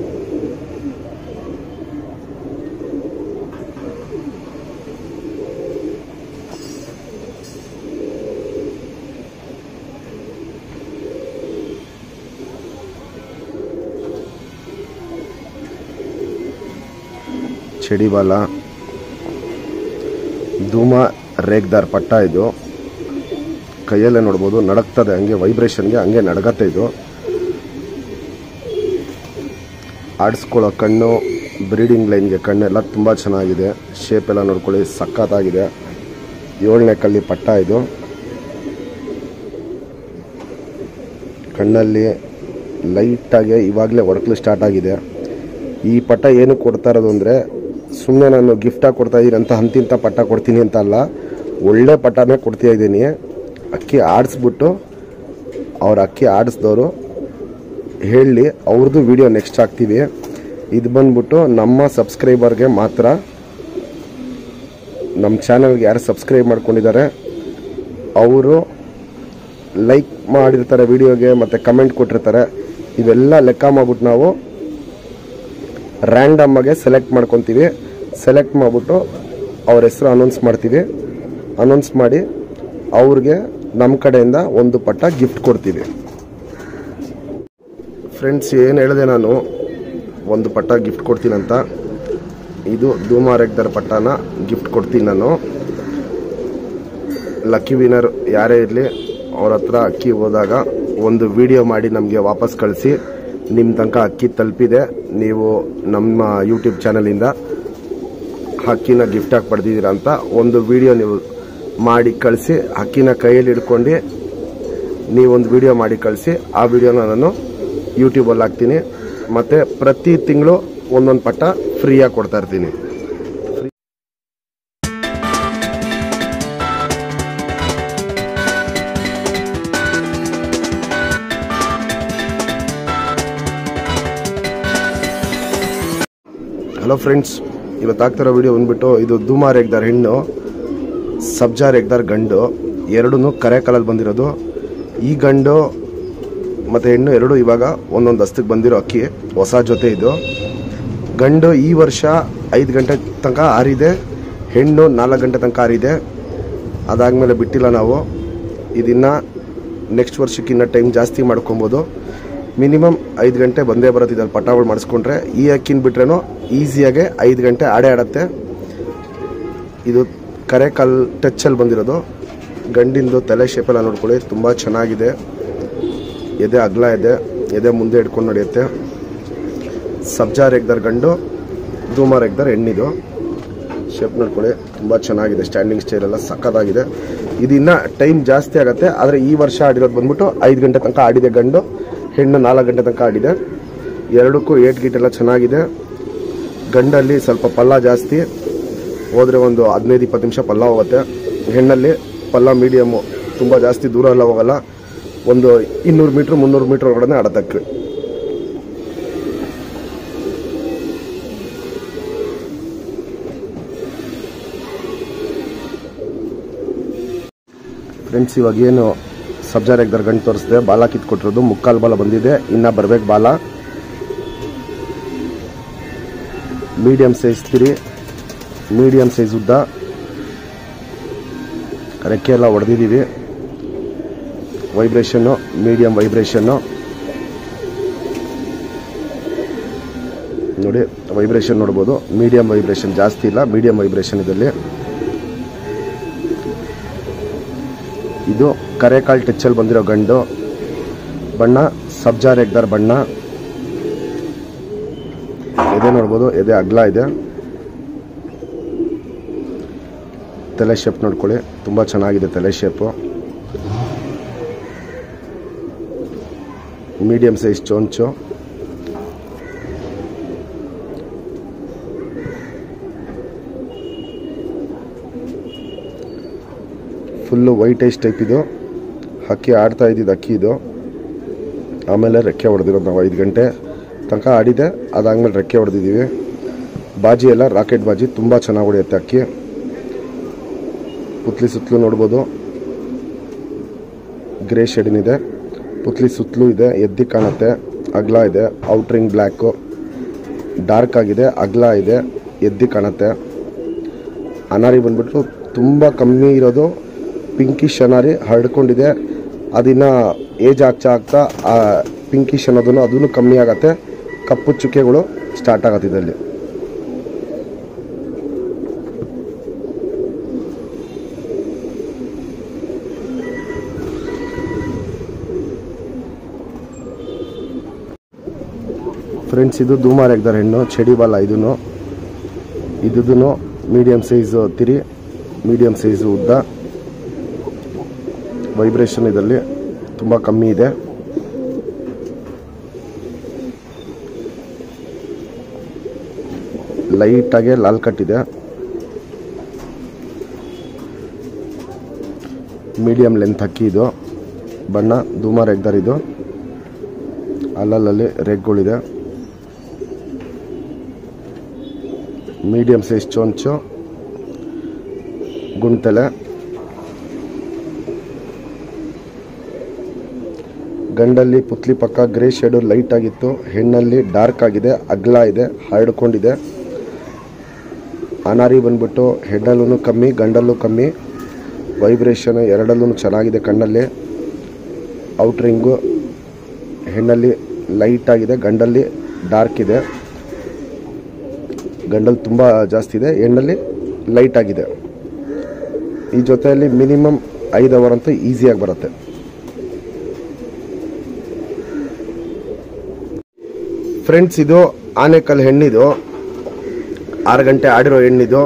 ಚಡಿಬಾಲ ಧೂಮ ರೇಗ್ದಾರ್ ಪಟ್ಟ ಇದು ಕೈಯಲ್ಲೇ ನೋಡ್ಬೋದು ನಡಕ್ತದೆ ಹಂಗೆ ವೈಬ್ರೇಷನ್ಗೆ ಹಂಗೆ ನಡಗತ್ತೆ ಇದು ಆಡಿಸ್ಕೊಳ್ಳೋ ಕಣ್ಣು ಬ್ರೀಡಿಂಗ್ ಲೈನ್ಗೆ ಕಣ್ಣೆಲ್ಲ ತುಂಬ ಚೆನ್ನಾಗಿದೆ ಶೇಪ್ ಎಲ್ಲ ನೋಡ್ಕೊಳ್ಳಿ ಸಖತ್ತಾಗಿದೆ ಏಳನೇ ಕಲ್ಲಿ ಪಟ್ಟ ಇದು ಕಣ್ಣಲ್ಲಿ ಲೈಟಾಗಿ ಇವಾಗಲೇ ವರ್ಕ್ಲು ಸ್ಟಾರ್ಟ್ ಆಗಿದೆ ಈ ಪಟ್ಟ ಏನು ಕೊಡ್ತಾ ಇರೋದು ಅಂದರೆ ಸುಮ್ಮನೆ ನಾನು ಗಿಫ್ಟಾಗಿ ಕೊಡ್ತಾ ಇದ್ದೀನಿ ಅಂತ ಅಂತಿಂತ ಪಟ್ಟ ಕೊಡ್ತೀನಿ ಅಂತ ಅಲ್ಲ ಒಳ್ಳೆ ಪಟ್ಟನೇ ಕೊಡ್ತಾ ಇದ್ದೀನಿ ಅಕ್ಕಿ ಆಡಿಸ್ಬಿಟ್ಟು ಅವ್ರ ಅಕ್ಕಿ ಆಡಿಸ್ದವರು ಹೇಳಿ ಅವ್ರದ್ದು ವಿಡಿಯೋ ನೆಕ್ಸ್ಟ್ ಹಾಕ್ತೀವಿ ಇದು ಬಂದ್ಬಿಟ್ಟು ನಮ್ಮ ಸಬ್ಸ್ಕ್ರೈಬರ್ಗೆ ಮಾತ್ರ ನಮ್ಮ ಚಾನಲ್ಗೆ ಯಾರು ಸಬ್ಸ್ಕ್ರೈಬ್ ಮಾಡ್ಕೊಂಡಿದ್ದಾರೆ ಅವರು ಲೈಕ್ ಮಾಡಿರ್ತಾರೆ ವಿಡಿಯೋಗೆ ಮತ್ತು ಕಮೆಂಟ್ ಕೊಟ್ಟಿರ್ತಾರೆ ಇವೆಲ್ಲ ಲೆಕ್ಕ ಮಾಡ್ಬಿಟ್ಟು ನಾವು ರ್ಯಾಂಡಮ್ಮಾಗೆ ಸೆಲೆಕ್ಟ್ ಮಾಡ್ಕೊತೀವಿ ಸೆಲೆಕ್ಟ್ ಮಾಡಿಬಿಟ್ಟು ಅವ್ರ ಹೆಸರು ಅನೌನ್ಸ್ ಮಾಡ್ತೀವಿ ಅನೌನ್ಸ್ ಮಾಡಿ ಅವ್ರಿಗೆ ನಮ್ಮ ಕಡೆಯಿಂದ ಒಂದು ಪಟ್ಟ ಗಿಫ್ಟ್ ಕೊಡ್ತೀವಿ ಫ್ರೆಂಡ್ಸ್ ಏನು ಹೇಳಿದೆ ನಾನು ಒಂದು ಪಟ್ಟ ಗಿಫ್ಟ್ ಕೊಡ್ತೀನಿ ಅಂತ ಇದು ಧೂಮಾರೆಗ್ದರ್ ಪಟ್ಟನ ಗಿಫ್ಟ್ ಕೊಡ್ತೀನಿ ನಾನು ಲಕ್ಕಿ ವಿನರ್ ಯಾರೇ ಇರಲಿ ಅವ್ರ ಹತ್ರ ಅಕ್ಕಿ ಹೋದಾಗ ಒಂದು ವಿಡಿಯೋ ಮಾಡಿ ನಮಗೆ ವಾಪಸ್ ಕಳಿಸಿ ನಿಮ್ಮ ತನಕ ಅಕ್ಕಿ ತಲುಪಿದೆ ನೀವು ನಮ್ಮ ಯೂಟ್ಯೂಬ್ ಚಾನಲಿಂದ ಅಕ್ಕಿನ ಗಿಫ್ಟಾಗಿ ಪಡೆದಿದ್ದೀರಾ ಅಂತ ಒಂದು ವಿಡಿಯೋ ನೀವು ಮಾಡಿ ಕಳಿಸಿ ಅಕ್ಕಿನ ಕೈಯಲ್ಲಿ ಹಿಡ್ಕೊಂಡು ನೀವೊಂದು ವಿಡಿಯೋ ಮಾಡಿ ಕಳಿಸಿ ಆ ವಿಡಿಯೋನ ನಾನು ಯೂಟ್ಯೂಬಲ್ಲಿ ಹಾಕ್ತೀನಿ ಮತ್ತು ಪ್ರತಿ ತಿಂಗಳು ಒಂದೊಂದು ಪಟ್ಟ ಫ್ರೀಯಾಗಿ ಕೊಡ್ತಾ ಇರ್ತೀನಿ ಹಲೋ ಫ್ರೆಂಡ್ಸ್ ಇವತ್ತು ಆಗ್ತಿರೋ ವಿಡಿಯೋ ಬಂದ್ಬಿಟ್ಟು ಇದು ಧೂಮಾರ್ ಎಗ್ದಾರ್ ಹೆಣ್ಣು ಸಬ್ಜಾರ್ ಎಗ್ದಾರ್ ಗಂಡು ಎರಡೂ ಕರೆ ಕಾಲಲ್ಲಿ ಬಂದಿರೋದು ಈ ಗಂಡು ಮತ್ತು ಹೆಣ್ಣು ಎರಡು ಇವಾಗ ಒಂದೊಂದು ಹಸ್ತಕ್ಕೆ ಬಂದಿರೋ ಅಕ್ಕಿ ಹೊಸ ಜೊತೆ ಇದು ಗಂಡು ಈ ವರ್ಷ ಐದು ಗಂಟೆ ತನಕ ಆರಿದೆ ಹೆಣ್ಣು ನಾಲ್ಕು ಗಂಟೆ ತನಕ ಆರಿದೆ ಅದಾದಮೇಲೆ ಬಿಟ್ಟಿಲ್ಲ ನಾವು ಇದನ್ನು ನೆಕ್ಸ್ಟ್ ವರ್ಷಕ್ಕಿನ್ನ ಟೈಮ್ ಜಾಸ್ತಿ ಮಾಡ್ಕೊಬೋದು ಮಿನಿಮಮ್ ಐದು ಗಂಟೆ ಬಂದೇ ಬರುತ್ತೆ ಇದ್ರಲ್ಲಿ ಪಟಾಗಳು ಮಾಡಿಸ್ಕೊಂಡ್ರೆ ಈ ಅಕ್ಕಿನ ಬಿಟ್ರೇನೋ ಈಸಿಯಾಗೆ ಐದು ಗಂಟೆ ಆಡೇ ಆಡತ್ತೆ ಇದು ಕರೆ ಕಾಲ್ ಟಚ್ಚಲ್ಲಿ ಬಂದಿರೋದು ಗಂಡಿಂದು ತಲೆ ಶೇಪೆಲ್ಲ ನೋಡ್ಕೊಳ್ಳಿ ತುಂಬ ಚೆನ್ನಾಗಿದೆ ಎದೆ ಅಗಲ ಇದೆ ಎದೆ ಮುಂದೆ ಇಟ್ಕೊಂಡು ನಡೆಯುತ್ತೆ ಸಬ್ಜಾ ರೆಗ್ದರ್ ಗಂಡು ಧೂಮ ರೆಗ್ದರ್ ಹೆಣ್ಣಿದು ಶೇಪ್ ನೋಡ್ಕೊಳ್ಳಿ ತುಂಬ ಚೆನ್ನಾಗಿದೆ ಸ್ಟ್ಯಾಂಡಿಂಗ್ ಸ್ಟೈಲ್ ಎಲ್ಲ ಸಕ್ಕತ್ತಾಗಿದೆ ಇದಿನ್ನ ಟೈಮ್ ಜಾಸ್ತಿ ಆಗುತ್ತೆ ಆದರೆ ಈ ವರ್ಷ ಆಡಿರೋದು ಬಂದ್ಬಿಟ್ಟು ಐದು ಗಂಟೆ ತನಕ ಆಡಿದೆ ಗಂಡು ಹೆಣ್ಣು ನಾಲ್ಕು ಗಂಟೆ ತನಕ ಆಡಿದೆ ಎರಡಕ್ಕೂ ಏಟ್ ಗೀಟ್ ಎಲ್ಲ ಚೆನ್ನಾಗಿದೆ ಗಂಡಲ್ಲಿ ಸ್ವಲ್ಪ ಪಲ್ಲ ಜಾಸ್ತಿ ಹೋದರೆ ಒಂದು ಹದಿನೈದು ಇಪ್ಪತ್ತು ನಿಮಿಷ ಪಲ್ಲ ಹೋಗುತ್ತೆ ಹೆಣ್ಣಲ್ಲಿ ಪಲ್ಲ ಮೀಡಿಯಮ್ಮು ತುಂಬ ಜಾಸ್ತಿ ದೂರ ಎಲ್ಲ ಹೋಗಲ್ಲ ಒಂದು ಇನ್ನೂರು ಮೀಟ್ರ್ ಮುನ್ನೂರು ಮೀಟ್ರ್ ಒಳಗಡೆ ಆಡತಕ್ಕ ಫ್ರೆಂಡ್ಸ್ ಇವಾಗ ಏನು ಸಬ್ಜಾರ್ ಎಗ್ದರ್ ಗಂಟು ತೋರಿಸಿದೆ ಬಾಲ ಕಿತ್ಕೊಟ್ಟಿರೋದು ಮುಕ್ಕಾಲು ಬಾಲ ಬಂದಿದೆ ಇನ್ನ ಬರ್ಬೇಕು ಬಾಲ ಮೀಡಿಯಂ ಸೈಜ್ ತಿರಿ ಮೀಡಿಯಂ ಸೈಜ್ ಉದ್ದ ರೆಕ್ಕೆ ಎಲ್ಲ ಹೊಡೆದಿದ್ದೀವಿ ವೈಬ್ರೇಷನ್ನು ಮೀಡಿಯಂ ವೈಬ್ರೇಷನ್ನು ನೋಡಿ ವೈಬ್ರೇಷನ್ ನೋಡ್ಬೋದು ಮೀಡಿಯಂ ವೈಬ್ರೇಷನ್ ಜಾಸ್ತಿ ಇಲ್ಲ ಮೀಡಿಯಂ ವೈಬ್ರೇಷನ್ ಇದರಲ್ಲಿ ಇದು ಕರೆಕಾಲ್ ಟಚ್ಚಲ್ಲಿ ಬಂದಿರೋ ಗಂಡು ಬಣ್ಣ ಸಬ್ಜಾರ್ ಎಗ್ದಾರ್ ಬಣ್ಣ ಎದೆ ನೋಡ್ಬೋದು ಎದೆ ಅಗ್ಲ ಇದೆ ತಲೆ ಶೇಪ್ ನೋಡ್ಕೊಳ್ಳಿ ತುಂಬ ಚೆನ್ನಾಗಿದೆ ತಲೆ ಶೇಪು ಮೀಡಿಯಂ ಸೈಜ್ ಚೊಂಚು ಫುಲ್ಲು ವೈಟ್ ಐಸ್ ಟೈಪ್ ಇದು ಹಕ್ಕಿ ಆಡ್ತಾ ಇದ್ದಿದ್ದು ಅಕ್ಕಿ ಇದು ಆಮೇಲೆ ರೆಕ್ಕೆ ಹೊಡೆದಿರೋದು ನಾವು ಐದು ಗಂಟೆ ತನಕ ಆಡಿದೆ ಅದಾದ್ಮೇಲೆ ರೆಕ್ಕೆ ಹೊಡೆದಿದ್ದೀವಿ ಬಾಜಿ ಎಲ್ಲ ರಾಕೆಟ್ ಬಾಜಿ ತುಂಬ ಚೆನ್ನಾಗಿ ಹೊಡೆಯುತ್ತೆ ಅಕ್ಕಿ ಪುತ್ಲಿ ಸುತ್ತಲೂ ನೋಡ್ಬೋದು ಗ್ರೇ ಶೇಡಿನಿದೆ ಪುತ್ಲಿ ಸುತ್ತಲೂ ಇದೆ ಎದ್ದಿ ಕಾಣುತ್ತೆ ಅಗ್ಲ ಇದೆ ಔಟ್ರಿಂಗ್ ಬ್ಲ್ಯಾಕು ಡಾರ್ಕ್ ಆಗಿದೆ ಅಗ್ಲ ಇದೆ ಎದ್ದಿ ಕಾಣುತ್ತೆ ಅನಾರಿ ಬಂದ್ಬಿಟ್ಟು ತುಂಬ ಕಮ್ಮಿ ಇರೋದು ಪಿಂಕಿಶ್ ಅನಾರಿ ಹರಡ್ಕೊಂಡಿದೆ ಅದಿನ್ನ ಏಜ್ ಆಗ್ತಾ ಆಗ್ತಾ ಆ ಪಿಂಕಿಶ್ ಅನ್ನೋದನ್ನು ಅದನ್ನು ಕಮ್ಮಿ ಆಗತ್ತೆ ಕಪ್ಪು ಚುಕ್ಕೆಗಳು ಸ್ಟಾರ್ಟ್ ಆಗತ್ತೆ ಇದರಲ್ಲಿ ಫ್ರೆಂಡ್ಸ್ ಇದು ಧೂಮಾರ್ ಎಗ್ದಾರ ಹೆಣ್ಣು ಚಡಿ ಬಾಲ ಇದನ್ನು ಇದ್ದು ಮೀಡಿಯಂ ಸೈಜ್ ತಿರಿ ಮೀಡಿಯಂ ಸೈಜ್ ಉದ್ದ ವೈಬ್ರೇಷನ್ ಇದರಲ್ಲಿ ತುಂಬ ಕಮ್ಮಿ ಇದೆ ಲೈಟಾಗೆ ಲಾಲ್ ಕಟ್ಟಿದೆ ಮೀಡಿಯಂ ಲೆಂತ್ ಅಕ್ಕಿ ಇದು ಬಣ್ಣ ಧೂಮಾರ್ ಎಗ್ದಾರ್ ಇದು ಅಲ್ಲಲ್ಲಿ ರೆಗ್ಗಳಿದೆ ಮೀಡಿಯಂ ಸೈಜ್ ಚೊಂಚು ಗುಂಟೆಲೆ ಗಂಡಲ್ಲಿ ಪುತ್ಲಿ ಪಕ್ಕ ಗ್ರೇ ಶೇಡು ಲೈಟ್ ಆಗಿತ್ತು ಹೆಣ್ಣಲ್ಲಿ ಡಾರ್ಕ್ ಆಗಿದೆ ಅಗ್ಲ ಇದೆ ಹರಡ್ಕೊಂಡಿದೆ ಅನಾರಿ ಬಂದ್ಬಿಟ್ಟು ಹೆಣ್ಣಲ್ಲೂ ಕಮ್ಮಿ ಗಂಡಲ್ಲೂ ಕಮ್ಮಿ ವೈಬ್ರೇಷನ್ ಎರಡಲ್ಲೂ ಚೆನ್ನಾಗಿದೆ ಕಣ್ಣಲ್ಲಿ ಔಟ್ರಿಂಗು ಹೆಣ್ಣಲ್ಲಿ ಲೈಟ್ ಆಗಿದೆ ಗಂಡಲ್ಲಿ ಡಾರ್ಕ್ ಇದೆ ಗಂಡಲ್ಲಿ ತುಂಬ ಜಾಸ್ತಿ ಇದೆ ಹೆಣ್ಣಲ್ಲಿ ಲೈಟ್ ಆಗಿದೆ ಈ ಜೊತೆಯಲ್ಲಿ ಮಿನಿಮಮ್ ಐದು ಅವರ್ ಅಂತೂ ಈಸಿಯಾಗಿ ಬರುತ್ತೆ ಫ್ರೆಂಡ್ಸ್ ಇದು ಆನೆಕಲ್ ಹೆಣ್ಣಿದು ಆರು ಗಂಟೆ ಆಡಿರೋ ಹೆಣ್ಣಿದು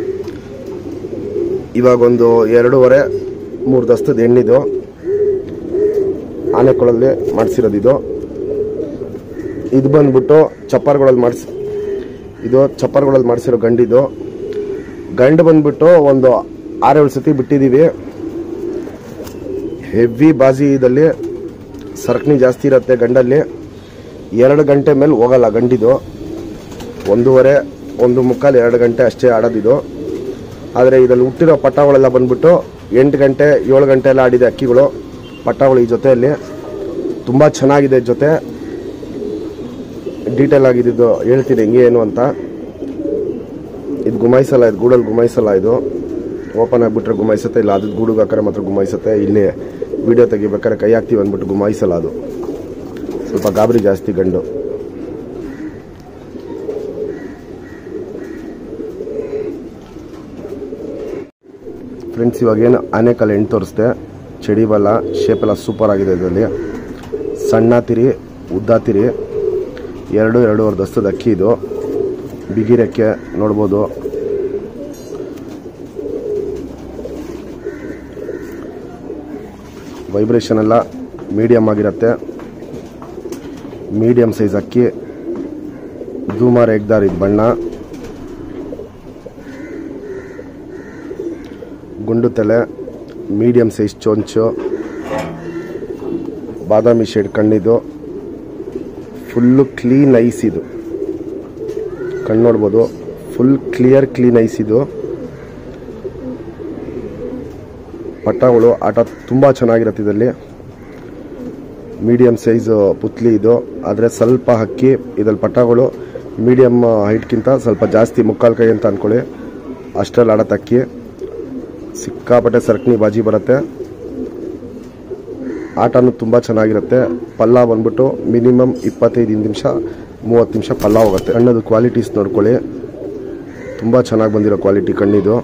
ಇವಾಗ ಒಂದು ಎರಡೂವರೆ ಮೂರು ದಸ್ತದ ಹೆಣ್ಣಿದು ಆನೆಕೊಳಲ್ಲಿ ಮಾಡಿಸಿರೋದು ಇದು ಇದು ಬಂದ್ಬಿಟ್ಟು ಚಪ್ಪರ್ಗಳಲ್ಲಿ ಮಾಡಿಸಿ ಇದು ಚಪ್ಪರ್ಗಳಲ್ಲಿ ಮಾಡಿಸಿರೋ ಗಂಡಿದು ಗಂಡು ಬಂದ್ಬಿಟ್ಟು ಒಂದು ಆರೇಳು ಸತಿ ಬಿಟ್ಟಿದ್ದೀವಿ ಹೆವಿ ಬಾಜಿದಲ್ಲಿ ಸರಕಣಿ ಜಾಸ್ತಿ ಇರುತ್ತೆ ಗಂಡಲ್ಲಿ ಎರಡು ಗಂಟೆ ಮೇಲೆ ಹೋಗಲ್ಲ ಗಂಡಿದು ಒಂದೂವರೆ ಒಂದು ಮುಕ್ಕಾಲು ಎರಡು ಗಂಟೆ ಅಷ್ಟೇ ಆಡೋದಿದು ಆದರೆ ಇದರಲ್ಲಿ ಹುಟ್ಟಿರೋ ಪಟ್ಟಗಳೆಲ್ಲ ಬಂದ್ಬಿಟ್ಟು ಎಂಟು ಗಂಟೆ ಏಳು ಗಂಟೆ ಎಲ್ಲ ಆಡಿದೆ ಅಕ್ಕಿಗಳು ಪಟ್ಟಗಳು ಈ ಜೊತೆಯಲ್ಲಿ ತುಂಬ ಚೆನ್ನಾಗಿದೆ ಜೊತೆ ಡೀಟೇಲ್ ಆಗಿದ್ದು ಹೇಳ್ತೀನಿ ಹೆಂಗೆ ಏನು ಅಂತ ಇದು ಗುಮಾಯಿಸಲ್ಲ ಇದು ಗೂಡಲ್ಲಿ ಗುಮಾಯಿಸಲ್ಲ ಇದು ಓಪನ್ ಆಗಿಬಿಟ್ರೆ ಗುಮಾಯಿಸುತ್ತೆ ಇಲ್ಲ ಅದು ಗೂಡುಗೆ ಹಾಕರೆ ಮಾತ್ರ ಗುಮಾಯಿಸುತ್ತೆ ಇಲ್ಲಿ ವಿಡಿಯೋ ತೆಗಿಬೇಕಾದ್ರೆ ಕೈ ಹಾಕ್ತೀವಿ ಅಂದ್ಬಿಟ್ಟು ಗುಮಾಯಿಸಲ್ಲ ಅದು ಸ್ವಲ್ಪ ಗಾಬರಿ ಜಾಸ್ತಿ ಗಂಡು ಫ್ರೆಂಡ್ಸ್ ಇವಾಗೇನು ಆನೆಕಲ್ ಹೆಣ್ಣು ತೋರಿಸ್ದೆ ಚಡಿ ಬಲ್ಲ ಶೇಪ್ ಎಲ್ಲ ಸೂಪರ್ ಆಗಿದೆ ಇದರಲ್ಲಿ ಸಣ್ಣ ತಿರಿ ಉದ್ದ ತಿರಿ ಎರಡು ಎರಡೂವರೆ ದಸ್ತದ ಅಕ್ಕಿ ಇದು ಬಿಗಿರೆಕ್ಕೆ ನೋಡ್ಬೋದು ವೈಬ್ರೇಷನ್ ಎಲ್ಲ ಮೀಡಿಯಮ್ ಆಗಿರುತ್ತೆ ಮೀಡಿಯಮ್ ಸೈಜ್ ಅಕ್ಕಿ ಝೂಮರ್ ಎಗ್ದಾರ್ ಇದು ಬಣ್ಣ ಗುಂಡು ತಲೆ ಮೀಡಿಯಮ್ ಸೈಜ್ ಚೊಂಚು ಬಾದಾಮಿ ಶೇಡ್ ಕಣ್ಣಿದು ಫುಲ್ಲು ಕ್ಲೀನ್ ಐಸ್ ಇದು ಕಣ್ಣು ನೋಡ್ಬೋದು ಫುಲ್ ಕ್ಲಿಯರ್ ಕ್ಲೀನ್ ಐಸ್ ಇದು ಪಟ್ಟಗಳು ಆಟ ತುಂಬ ಚೆನ್ನಾಗಿರುತ್ತೆ ಇದರಲ್ಲಿ ಮೀಡಿಯಮ್ ಸೈಜ್ ಪುತ್ಲಿ ಇದು ಆದರೆ ಸ್ವಲ್ಪ ಹಕ್ಕಿ ಇದ್ರಲ್ಲಿ ಪಟ್ಟಗಳು ಮೀಡಿಯಮ್ ಹೈಟ್ಗಿಂತ ಸ್ವಲ್ಪ ಜಾಸ್ತಿ ಮುಕ್ಕಾಲು ಕೈ ಅಂತ ಅಂದ್ಕೊಳ್ಳಿ ಅಷ್ಟರಲ್ಲಿ ಆಡತ್ತೆ ಅಕ್ಕಿ ಸಿಕ್ಕಾಪಟ್ಟೆ ಸರ್ಕಣಿ ಬಾಜಿ ಬರುತ್ತೆ ಆಟನೂ ತುಂಬ ಚೆನ್ನಾಗಿರುತ್ತೆ ಪಲ್ಲ ಬಂದ್ಬಿಟ್ಟು ಮಿನಿಮಮ್ ಇಪ್ಪತ್ತೈದು ನಿಮಿಷ ಮೂವತ್ತು ನಿಮಿಷ ಪಲ್ಲ ಹೋಗುತ್ತೆ ಕಣ್ಣದು ಕ್ವಾಲಿಟೀಸ್ ನೋಡ್ಕೊಳ್ಳಿ ತುಂಬ ಚೆನ್ನಾಗಿ ಬಂದಿರೋ ಕ್ವಾಲಿಟಿ ಕಣ್ಣಿದು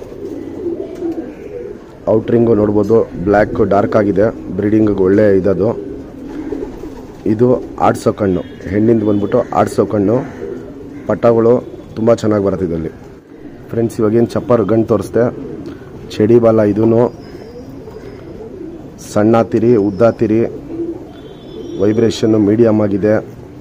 ಔಟ್ರಿಂಗು ನೋಡ್ಬೋದು ಬ್ಲ್ಯಾಕ್ ಡಾರ್ಕ್ ಆಗಿದೆ ಬ್ರೀಡಿಂಗಿಗೆ ಒಳ್ಳೆ ಇದದು ಇದು ಆಡ್ಸೋ ಕಣ್ಣು ಹೆಣ್ಣಿಂದ ಬಂದ್ಬಿಟ್ಟು ಆಡ್ಸೋ ಕಣ್ಣು ಪಟ್ಟಗಳು ತುಂಬ ಚೆನ್ನಾಗಿ ಬರುತ್ತೆ ಇದರಲ್ಲಿ ಫ್ರೆಂಡ್ಸ್ ಇವಾಗೇನು ಚಪ್ಪರ್ ಗಂಡು ತೋರಿಸ್ದೆ ಚಡಿ ಬಾಲ ಇದೂ ಸಣ್ಣ ತಿರಿ ಉದ್ದ ತಿರಿ ವೈಬ್ರೇಷನ್ನು ಮೀಡಿಯಮ್ ಆಗಿದೆ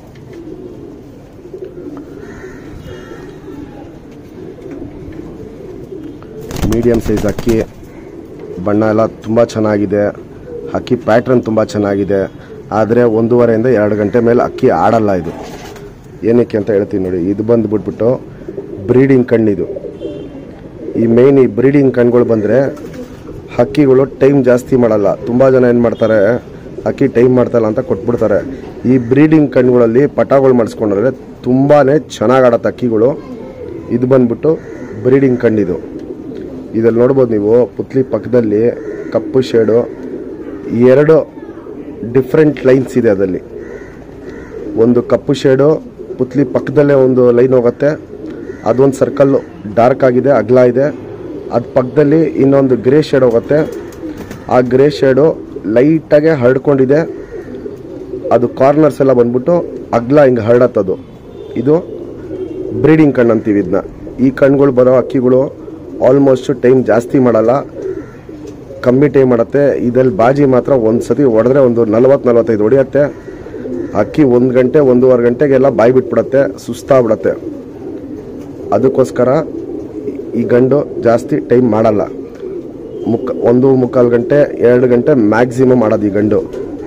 ಮೀಡಿಯಮ್ ಸೈಜ್ ಅಕ್ಕಿ ಬಣ್ಣ ಎಲ್ಲ ತುಂಬ ಚೆನ್ನಾಗಿದೆ ಅಕ್ಕಿ ಪ್ಯಾಟ್ರನ್ ತುಂಬ ಚೆನ್ನಾಗಿದೆ ಆದರೆ ಒಂದೂವರೆಯಿಂದ ಎರಡು ಗಂಟೆ ಮೇಲೆ ಅಕ್ಕಿ ಆಡಲ್ಲ ಇದು ಏನಕ್ಕೆ ಅಂತ ಹೇಳ್ತೀನಿ ನೋಡಿ ಇದು ಬಂದುಬಿಟ್ಬಿಟ್ಟು ಬ್ರೀಡಿಂಗ್ ಕಣ್ಣಿದು ಈ ಮೇಯ್ನ್ ಈ ಬ್ರೀಡಿಂಗ್ ಕಣ್ಗಳು ಬಂದರೆ ಹಕ್ಕಿಗಳು ಟೈಮ್ ಜಾಸ್ತಿ ಮಾಡಲ್ಲ ತುಂಬ ಜನ ಏನು ಮಾಡ್ತಾರೆ ಹಕ್ಕಿ ಟೈಮ್ ಮಾಡ್ತಲ್ಲ ಅಂತ ಕೊಟ್ಬಿಡ್ತಾರೆ ಈ ಬ್ರೀಡಿಂಗ್ ಕಣ್ಗಳಲ್ಲಿ ಪಟಾಗಳು ಮಾಡಿಸ್ಕೊಂಡ್ರೆ ತುಂಬಾ ಚೆನ್ನಾಗಿ ಆಡತ್ತೆ ಹಕ್ಕಿಗಳು ಇದು ಬಂದ್ಬಿಟ್ಟು ಬ್ರೀಡಿಂಗ್ ಕಣ್ಣಿದು ಇದ್ರಲ್ಲಿ ನೋಡ್ಬೋದು ನೀವು ಪುತ್ಲಿ ಪಕ್ಕದಲ್ಲಿ ಕಪ್ಪು ಶೇಡು ಎರಡು ಡಿಫ್ರೆಂಟ್ ಲೈನ್ಸ್ ಇದೆ ಅದರಲ್ಲಿ ಒಂದು ಕಪ್ಪು ಶೇಡು ಪುತ್ಲಿ ಪಕ್ಕದಲ್ಲೇ ಒಂದು ಲೈನ್ ಹೋಗುತ್ತೆ ಅದೊಂದು ಸರ್ಕಲ್ ಡಾರ್ಕ್ ಆಗಿದೆ ಅಗಲ ಇದೆ ಅದ್ರ ಪಕ್ಕದಲ್ಲಿ ಇನ್ನೊಂದು ಗ್ರೇ ಶೇಡ್ ಹೋಗುತ್ತೆ ಆ ಗ್ರೇ ಶೇಡು ಲೈಟಾಗೆ ಹರಡ್ಕೊಂಡಿದೆ ಅದು ಕಾರ್ನರ್ಸ್ ಎಲ್ಲ ಬಂದ್ಬಿಟ್ಟು ಅಗ್ಲ ಹಿಂಗೆ ಹರಡತ್ತದು ಇದು ಬ್ರೀಡಿಂಗ್ ಕಣ್ಣು ಅಂತೀವಿ ಇದನ್ನ ಈ ಕಣ್ಗಳು ಬರೋ ಅಕ್ಕಿಗಳು ಆಲ್ಮೋಸ್ಟ್ ಟೈಮ್ ಜಾಸ್ತಿ ಮಾಡಲ್ಲ ಕಮ್ಮಿ ಟೈಮ್ ಮಾಡುತ್ತೆ ಇದ್ರಲ್ಲಿ ಬಾಜಿ ಮಾತ್ರ ಒಂದು ಸತಿ ಹೊಡೆದ್ರೆ ಒಂದು ನಲ್ವತ್ತು ನಲ್ವತ್ತೈದು ಹೊಡೆಯುತ್ತೆ ಅಕ್ಕಿ ಒಂದು ಗಂಟೆ ಒಂದೂವರೆ ಗಂಟೆಗೆಲ್ಲ ಬಾಯಿ ಬಿಟ್ಬಿಡತ್ತೆ ಸುಸ್ತಾಗ್ಬಿಡತ್ತೆ ಅದಕ್ಕೋಸ್ಕರ ಈ ಗಂಡು ಜಾಸ್ತಿ ಟೈಮ್ ಮಾಡಲ್ಲ ಮುಕ್ ಒಂದು ಮುಕ್ಕಾಲು ಗಂಟೆ ಎರಡು ಗಂಟೆ ಮ್ಯಾಕ್ಸಿಮಮ್ ಮಾಡೋದು ಈ ಗಂಡು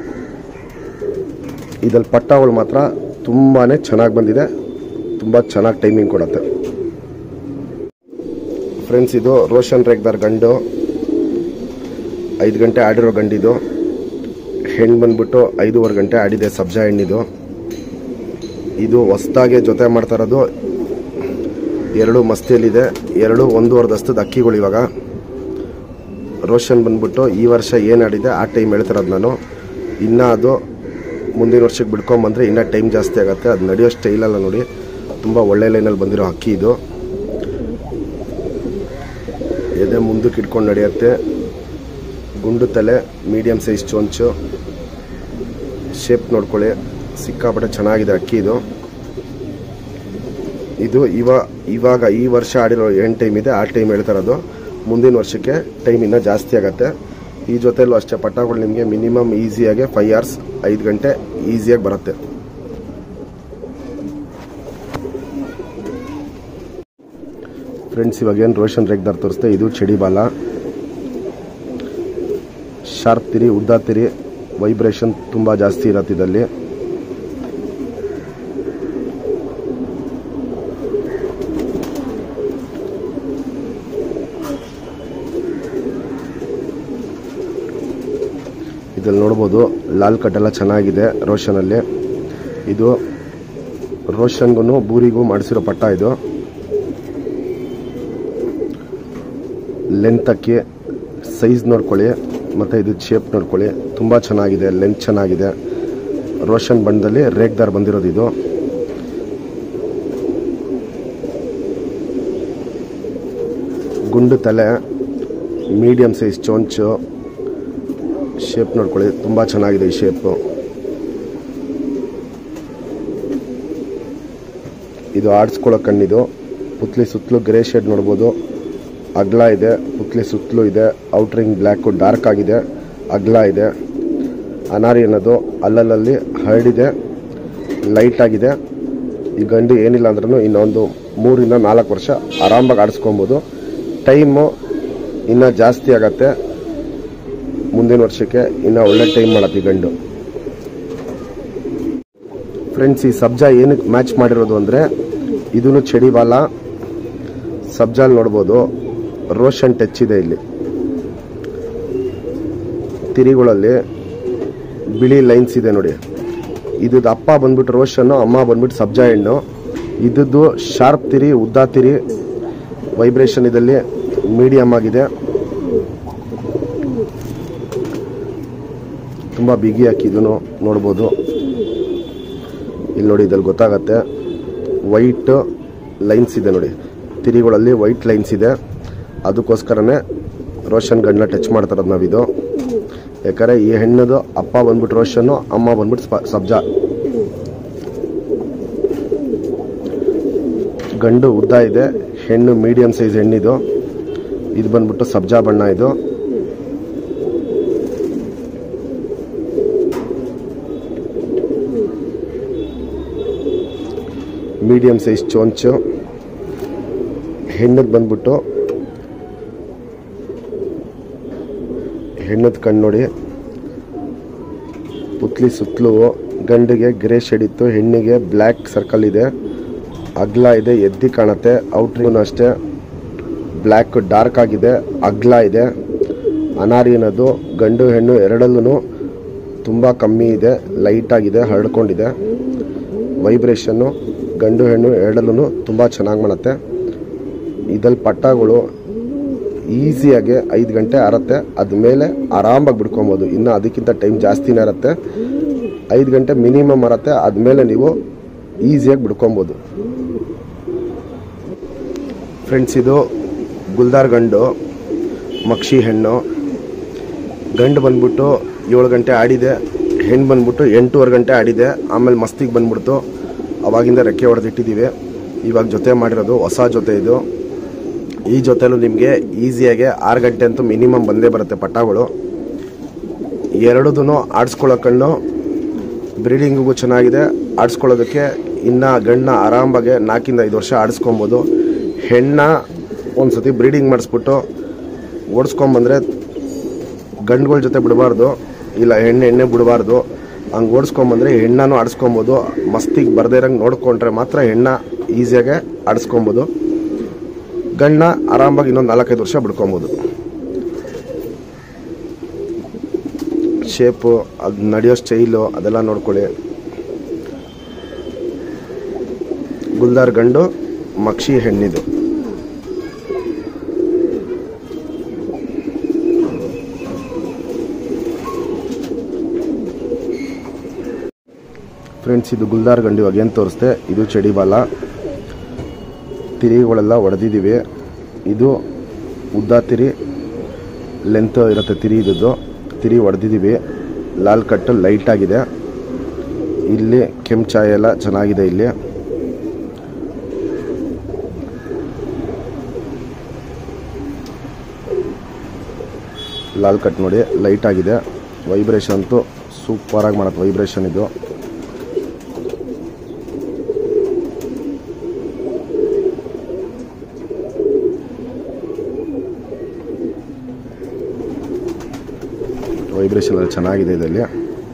ಇದ್ರಲ್ಲಿ ಪಟ್ಟಗಳು ಮಾತ್ರ ತುಂಬಾ ಚೆನ್ನಾಗಿ ಬಂದಿದೆ ತುಂಬ ಚೆನ್ನಾಗಿ ಟೈಮಿಂಗ್ ಕೊಡುತ್ತೆ ಫ್ರೆಂಡ್ಸ್ ಇದು ರೋಷನ್ ರೇಗ್ದಾರ್ ಗಂಡು ಐದು ಗಂಟೆ ಆಡಿರೋ ಗಂಡಿದು ಹೆಣ್ಣು ಬಂದ್ಬಿಟ್ಟು ಐದೂವರೆ ಗಂಟೆ ಆಡಿದೆ ಸಬ್ಜಾ ಹೆಣ್ಣಿದು ಇದು ಹೊಸ್ದಾಗೆ ಜೊತೆ ಮಾಡ್ತಾ ಇರೋದು ಎರಡು ಮಸ್ತಿಯಲ್ಲಿದೆ ಎರಡು ಒಂದೂವರೆ ದಸ್ತದ ಅಕ್ಕಿಗಳು ಇವಾಗ ರೋಷನ್ ಬಂದ್ಬಿಟ್ಟು ಈ ವರ್ಷ ಏನು ಆಡಿದೆ ಆ ಟೈಮ್ ಹೇಳ್ತಿರೋದು ನಾನು ಇನ್ನೂ ಅದು ಮುಂದಿನ ವರ್ಷಕ್ಕೆ ಬಿಡ್ಕೊಂಬಂದ್ರೆ ಇನ್ನೂ ಟೈಮ್ ಜಾಸ್ತಿ ಆಗುತ್ತೆ ಅದು ನಡೆಯೋ ಸ್ಟೈಲಲ್ಲ ನೋಡಿ ತುಂಬ ಒಳ್ಳೆ ಲೈನಲ್ಲಿ ಬಂದಿರೋ ಅಕ್ಕಿ ಇದು ಎದೆ ಮುಂದಕ್ಕೆ ಇಟ್ಕೊಂಡು ನಡೆಯುತ್ತೆ ಗುಂಡು ತಲೆ ಮೀಡಿಯಮ್ ಸೈಜ್ ಚೊಂಚು ಶೇಪ್ ನೋಡ್ಕೊಳ್ಳಿ ಸಿಕ್ಕಾಪಟ್ಟೆ ಚೆನ್ನಾಗಿದೆ ಅಕ್ಕಿ ಇದು ಇದು ಇವ ಇವಾಗ ಈ ವರ್ಷ ಆಡಿರೋ ಏನು ಟೈಮ್ ಇದೆ ಆ ಟೈಮ್ ಹೇಳ್ತಾ ಇರೋದು ಮುಂದಿನ ವರ್ಷಕ್ಕೆ ಟೈಮ್ ಇನ್ನೂ ಜಾಸ್ತಿ ಆಗುತ್ತೆ ಈ ಜೊತೆಲೂ ಅಷ್ಟೇ ಪಟಾಗಳು ನಿಮಗೆ ಮಿನಿಮಮ್ ಈಸಿಯಾಗಿ ಫೈವ್ ಅವರ್ಸ್ ಐದು ಗಂಟೆ ಈಸಿಯಾಗಿ ಬರುತ್ತೆ ಫ್ರೆಂಡ್ಸ್ ಇವಾಗ ಏನು ರೋಷನ್ ರೇಗ್ದಾರ್ ತೋರಿಸ್ತೆ ಇದು ಚಡಿ ಬಾಲ ಶಾರ್ಪ್ ತಿರಿ ಉದ್ದ ತಿರಿ ವೈಬ್ರೇಷನ್ ತುಂಬ ಜಾಸ್ತಿ ಇರತ್ತೆ ಇದರಲ್ಲಿ ಇದ್ರಲ್ಲಿ ನೋಡ್ಬೋದು ಲಾಲ್ ಕಟ್ ಎಲ್ಲ ಚೆನ್ನಾಗಿದೆ ರೋಷನಲ್ಲಿ ಇದು ರೋಷನ್ಗೂ ಬೂರಿಗೂ ಮಾಡಿಸಿರೋ ಪಟ್ಟ ಇದು ಲೆಂತ್ ಅಕ್ಕಿ ಸೈಜ್ ನೋಡ್ಕೊಳ್ಳಿ ಮತ್ತು ಇದು ಶೇಪ್ ನೋಡ್ಕೊಳ್ಳಿ ತುಂಬ ಚೆನ್ನಾಗಿದೆ ಲೆಂತ್ ಚೆನ್ನಾಗಿದೆ ರೋಷನ್ ಬಣ್ಣದಲ್ಲಿ ರೇಗ್ದಾರ್ ಬಂದಿರೋದು ಇದು ಗುಂಡು ತಲೆ ಮೀಡಿಯಮ್ ಸೈಜ್ ಚೊಂಚು ಶೇಪ್ ನೋಡ್ಕೊಳ್ಳಿ ತುಂಬ ಚೆನ್ನಾಗಿದೆ ಈ ಶೇಪು ಇದು ಆಡಿಸ್ಕೊಳ್ಳೋ ಕಣ್ಣಿದು ಪುತ್ಲಿ ಸುತ್ತಲೂ ಗ್ರೇ ಶೇಡ್ ನೋಡ್ಬೋದು ಅಗ್ಲ ಇದೆ ಪುತ್ಲಿ ಸುತ್ತಲೂ ಇದೆ ಔಟ್ರಿಂಗ್ ಬ್ಲ್ಯಾಕು ಡಾರ್ಕ್ ಆಗಿದೆ ಅಗ್ಲ ಇದೆ ಅನಾರಿ ಅನ್ನೋದು ಅಲ್ಲಲ್ಲಿ ಹರಡಿದೆ ಲೈಟ್ ಆಗಿದೆ ಈ ಗಂಡು ಏನಿಲ್ಲ ಅಂದ್ರೂ ಇನ್ನೊಂದು ಮೂರಿಂದ ನಾಲ್ಕು ವರ್ಷ ಆರಾಮಾಗಿ ಆಡಿಸ್ಕೊಬೋದು ಟೈಮು ಇನ್ನೂ ಜಾಸ್ತಿ ಆಗತ್ತೆ ಮುಂದಿನ ವರ್ಷಕ್ಕೆ ಇನ್ನೂ ಒಳ್ಳೆ ಟೈಮ್ ಮಾಡತ್ತೆ ಈ ಗಂಡು ಫ್ರೆಂಡ್ಸ್ ಈ ಸಬ್ಜಾ ಏನಕ್ಕೆ ಮ್ಯಾಚ್ ಮಾಡಿರೋದು ಅಂದರೆ ಇದೂ ಚಡಿ ಬಾಲ ಸಬ್ಜಾಲ್ ನೋಡ್ಬೋದು ರೋಷನ್ ಟಚ್ ಇದೆ ಇಲ್ಲಿ ತಿರಿಗಳಲ್ಲಿ ಬಿಳಿ ಲೈನ್ಸ್ ಇದೆ ನೋಡಿ ಇದ್ದು ಅಪ್ಪ ಬಂದ್ಬಿಟ್ಟು ರೋಷನ್ನು ಅಮ್ಮ ಬಂದ್ಬಿಟ್ಟು ಸಬ್ಜಾ ಹಣ್ಣು ಇದ್ದದ್ದು ಶಾರ್ಪ್ ತಿರಿ ಉದ್ದ ತಿರಿ ವೈಬ್ರೇಷನ್ ಇದಲ್ಲಿ ಮೀಡಿಯಮ್ ಆಗಿದೆ ತುಂಬ ಬಿಗಿ ಹಾಕಿ ಇದನ್ನು ನೋಡ್ಬೋದು ಇಲ್ಲಿ ನೋಡಿ ಇದ್ರಲ್ಲಿ ಗೊತ್ತಾಗತ್ತೆ ವೈಟ್ ಲೈನ್ಸ್ ಇದೆ ನೋಡಿ ತಿರಿಗಳಲ್ಲಿ ವೈಟ್ ಲೈನ್ಸ್ ಇದೆ ಅದಕ್ಕೋಸ್ಕರನೇ ರೋಷನ್ ಗಂಡನ್ನ ಟಚ್ ಮಾಡ್ತಾರದು ನಾವಿದು ಯಾಕಂದರೆ ಈ ಹೆಣ್ಣದು ಅಪ್ಪ ಬಂದ್ಬಿಟ್ಟು ರೋಷನ್ನು ಅಮ್ಮ ಬಂದ್ಬಿಟ್ಟು ಸ್ಪ- ಸಬ್ಜಾ ಗಂಡು ಉದ್ದ ಇದೆ ಹೆಣ್ಣು ಮೀಡಿಯಂ ಸೈಜ್ ಹೆಣ್ಣಿದು ಇದು ಬಂದ್ಬಿಟ್ಟು ಸಬ್ಜಾ ಬಣ್ಣ ಇದು ಮೀಡಿಯಂ ಸೈಜ್ ಚೋಂಚು ಹೆಣ್ಣದು ಬಂದ್ಬಿಟ್ಟು ಹೆಣ್ಣದ ಕಣ್ಣು ನೋಡಿ ಪುತ್ಲಿ ಸುತ್ತಲೂ ಗಂಡಿಗೆ ಗ್ರೇ ಶೇಡ್ ಇತ್ತು ಹೆಣ್ಣಿಗೆ ಬ್ಲ್ಯಾಕ್ ಸರ್ಕಲ್ ಇದೆ ಅಗ್ಲ ಇದೆ ಎದ್ದಿ ಕಾಣುತ್ತೆ ಔಟ್ರಿಗೂ ಅಷ್ಟೇ ಬ್ಲ್ಯಾಕ್ ಡಾರ್ಕ್ ಆಗಿದೆ ಅಗ್ಲ ಇದೆ ಅನಾರಿ ಅನ್ನೋದು ಗಂಡು ಹೆಣ್ಣು ಎರಡಲ್ಲೂ ತುಂಬ ಕಮ್ಮಿ ಇದೆ ಲೈಟ್ ಆಗಿದೆ ಹರಡ್ಕೊಂಡಿದೆ ವೈಬ್ರೇಷನ್ನು ಗಂಡು ಹೆಣ್ಣು ಎರಡಲ್ಲೂ ತುಂಬ ಚೆನ್ನಾಗಿ ಮಾಡುತ್ತೆ ಇದಲ್ಲಿ ಪಟ್ಟಗಳು ಈಸಿಯಾಗಿ ಐದು ಗಂಟೆ ಆರತ್ತೆ ಅದ್ಮೇಲೆ ಆರಾಮಾಗಿ ಬಿಡ್ಕೊಬೋದು ಇನ್ನು ಅದಕ್ಕಿಂತ ಟೈಮ್ ಜಾಸ್ತಿನೇ ಇರುತ್ತೆ ಐದು ಗಂಟೆ ಮಿನಿಮಮ್ ಇರುತ್ತೆ ಆದಮೇಲೆ ನೀವು ಈಸಿಯಾಗಿ ಬಿಡ್ಕೊಬೋದು ಫ್ರೆಂಡ್ಸ್ ಇದು ಗುಲ್ದಾರ್ ಗಂಡು ಮಕ್ಷಿ ಹೆಣ್ಣು ಗಂಡು ಬಂದ್ಬಿಟ್ಟು ಏಳು ಗಂಟೆ ಆಡಿದೆ ಹೆಣ್ಣು ಬಂದ್ಬಿಟ್ಟು ಎಂಟೂವರೆ ಗಂಟೆ ಆಡಿದೆ ಆಮೇಲೆ ಮಸ್ತಿಗೆ ಬಂದ್ಬಿಡ್ತು ಅವಾಗಿಂದ ರೆಕ್ಕೆ ಹೊಡೆದಿಟ್ಟಿದ್ದೀವಿ ಇವಾಗ ಜೊತೆ ಮಾಡಿರೋದು ಹೊಸ ಜೊತೆ ಇದು ಈ ಜೊತೆಲೂ ನಿಮಗೆ ಈಸಿಯಾಗಿ ಆರು ಗಂಟೆ ಅಂತೂ ಮಿನಿಮಮ್ ಬಂದೇ ಬರುತ್ತೆ ಪಟ್ಟಗಳು ಎರಡೂ ಆಡಿಸ್ಕೊಳ್ಳೋ ಕಣ್ಣು ಬ್ರೀಡಿಂಗಿಗೂ ಚೆನ್ನಾಗಿದೆ ಆಡಿಸ್ಕೊಳ್ಳೋದಕ್ಕೆ ಇನ್ನು ಗಂಡನ್ನ ಆರಾಮಾಗೆ ನಾಲ್ಕಿಂದ ಐದು ವರ್ಷ ಆಡಿಸ್ಕೊಬೋದು ಹೆಣ್ಣ ಒಂದು ಸತಿ ಬ್ರೀಡಿಂಗ್ ಮಾಡಿಸ್ಬಿಟ್ಟು ಓಡಿಸ್ಕೊಂಬಂದ್ರೆ ಗಂಡುಗಳ ಜೊತೆ ಬಿಡಬಾರ್ದು ಇಲ್ಲ ಹೆಣ್ಣು ಎಣ್ಣೆ ಬಿಡಬಾರ್ದು ಹಂಗೆ ಓಡಿಸ್ಕೊಂಬಂದ್ರೆ ಹೆಣ್ಣನ್ನು ಆಡಿಸ್ಕೊಬೋದು ಮಸ್ತಿಗೆ ಬರ್ದೇ ಇರಂಗೆ ನೋಡ್ಕೊಂಡ್ರೆ ಮಾತ್ರ ಹೆಣ್ಣ ಈಸಿಯಾಗೆ ಆಡಿಸ್ಕೊಬೋದು ಗಂಡನ್ನ ಆರಾಮಾಗಿ ಇನ್ನೊಂದು ನಾಲ್ಕೈದು ವರ್ಷ ಬಿಡ್ಕೊಬೋದು ಶೇಪು ಅದು ನಡೆಯೋ ಸ್ಟೈಲು ಅದೆಲ್ಲ ನೋಡ್ಕೊಳ್ಳಿ ಗುಲ್ದಾರ್ ಗಂಡು ಮಕ್ಷಿ ಹೆಣ್ಣಿದು ಫ್ರೆಂಡ್ಸ್ ಇದು ಗುಲ್ದಾರ್ ಗಂಡು ಇವಾಗ ಏನು ತೋರಿಸ್ದೆ ಇದು ಚಡಿ ಬಾಲ ತಿರಿಗಳೆಲ್ಲ ಹೊಡೆದಿದ್ದೀವಿ ಇದು ಉದ್ದ ತಿರಿ ಲೆಂತ್ ಇರುತ್ತೆ ತಿರಿ ಇದ್ದದ್ದು ತಿರಿ ಹೊಡೆದಿದ್ದೀವಿ ಲಾಲ್ ಕಟ್ಟು ಲೈಟ್ ಆಗಿದೆ ಇಲ್ಲಿ ಕೆಂಪು ಚಾಯ್ ಎಲ್ಲ ಚೆನ್ನಾಗಿದೆ ಇಲ್ಲಿ ಲಾಲ್ ಕಟ್ ನೋಡಿ ಲೈಟ್ ಆಗಿದೆ ವೈಬ್ರೇಷನ್ ಅಂತೂ ಸೂಪರಾಗಿ ಮಾಡುತ್ತೆ ವೈಬ್ರೇಷನ್ ಇದು ವೈಬ್ರೇಷನ್ ಎಲ್ಲ ಚೆನ್ನಾಗಿದೆ ಇದರಲ್ಲಿ